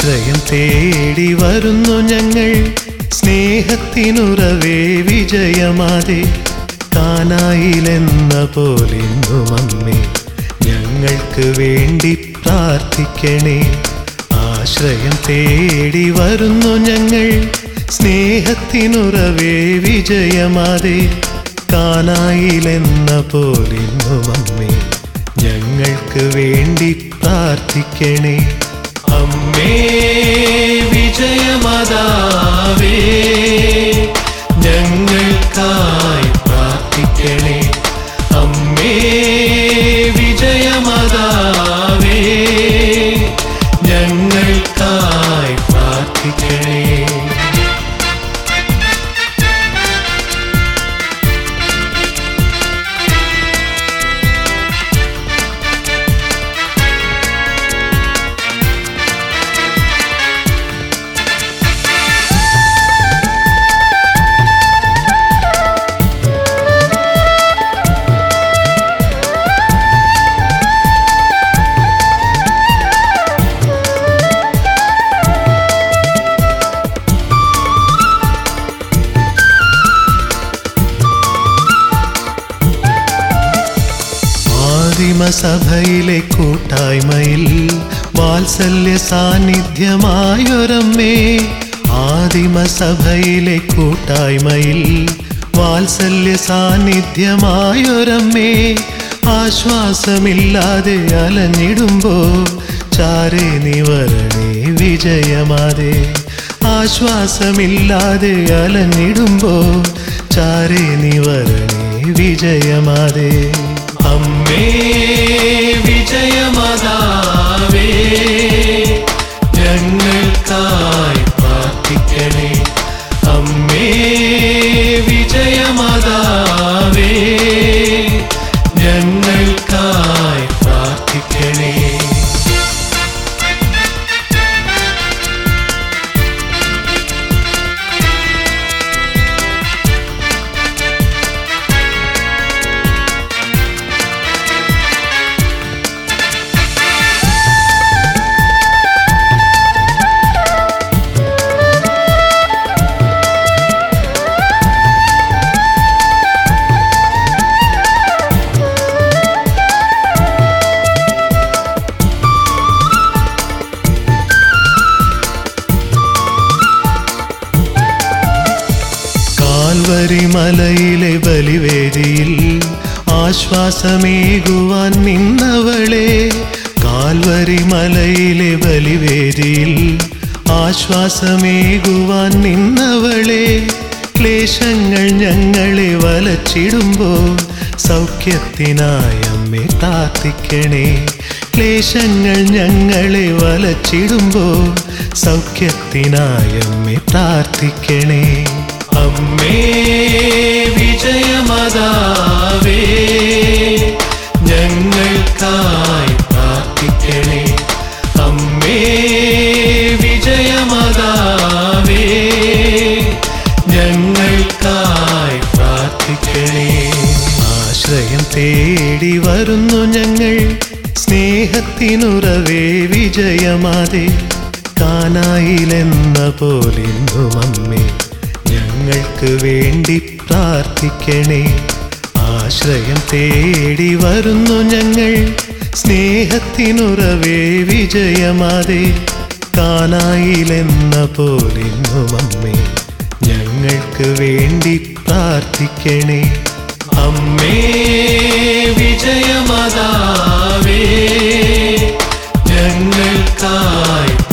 ആശ്രയം തേടി വരുന്നു ഞങ്ങൾ സ്നേഹത്തിനുറവേ വിജയമാതെ കാനായിലെന്ന പോലിന്നു അമ്മേ ഞങ്ങൾക്ക് വേണ്ടി പ്രാർത്ഥിക്കണേ ആശ്രയം തേടി വരുന്നു ഞങ്ങൾ സ്നേഹത്തിനുറവേ വിജയമാതെ കാനായിലെന്ന പോലിന്നു അമ്മേ ഞങ്ങൾക്ക് വേണ്ടി പ്രാർത്ഥിക്കണേ അമ്മേ വിജയമതാവേ ഞങ്ങൾക്കായി പ്രാർത്ഥിക്കണേ അമ്മേ വിജയമതാവേ ഞങ്ങൾക്കായി പ്രാർത്ഥിക്കണേ ആദിമസഭയിലെ കൂട്ടായ്മയിൽ വാത്സല്യ സാന്നിധ്യമായൊരമ്മേ ആദിമസഭയിലെ കൂട്ടായ്മയിൽ വാത്സല്യ സാന്നിധ്യമായൊരമ്മേ ആശ്വാസമില്ലാതെ അലഞ്ഞിടുമ്പോ ചാരേ നിവരണേ വിജയമാതെ ആശ്വാസമില്ലാതെ അലഞ്ഞിടുമ്പോ ചാരേ നിവരണേ വിജയമാതെ അമ്മേ വിജയമതാവേ ഞങ്ങൾക്കായി പ്രാർത്ഥിക്കണേ അമ്മേ വിജയമതാവേ ഞങ്ങൾക്കായി പ്രാർത്ഥിക്കണേ കാൽവരി മലയിലെ ബലിവേദിയിൽ ആശ്വാസമേകുവാൻ നിന്നവളെ കാൽവരി മലയിലെ ബലിവേദിയിൽ ആശ്വാസമേകുവാൻ നിന്നവളെ ക്ലേശങ്ങൾ ഞങ്ങളെ വലച്ചിടുമ്പോൾ സൗഖ്യത്തിനായി അമ്മേ പ്രാർത്ഥിക്കണേ ക്ലേശങ്ങൾ ഞങ്ങളെ വലച്ചിടുമ്പോൾ സൗഖ്യത്തിനായി അമ്മേ പ്രാർത്ഥിക്കണേ അമ്മേ വിജയമതാവേ ഞങ്ങൾക്കായി പ്രാർത്ഥിക്കണേ അമ്മേ വിജയമതാവേ ഞങ്ങൾക്കായി പ്രാർത്ഥിക്കണേ ആശ്രയം തേടി വരുന്നു ഞങ്ങൾ സ്നേഹത്തിനുറവേ വിജയമാതെ കാനായിലെന്ന പോലിന്നു അമ്മേ ഞങ്ങൾക്ക് വേണ്ടി പ്രാർത്ഥിക്കണേ ആശ്രയം തേടി വരുന്നു ഞങ്ങൾ സ്നേഹത്തിനുറവേ വിജയമാതെ കാനായിലെന്ന പോലിന്നു അമ്മേ ഞങ്ങൾക്ക് വേണ്ടി പ്രാർത്ഥിക്കണേ അമ്മേ വിജയമതാവേ ഞങ്ങൾക്കായി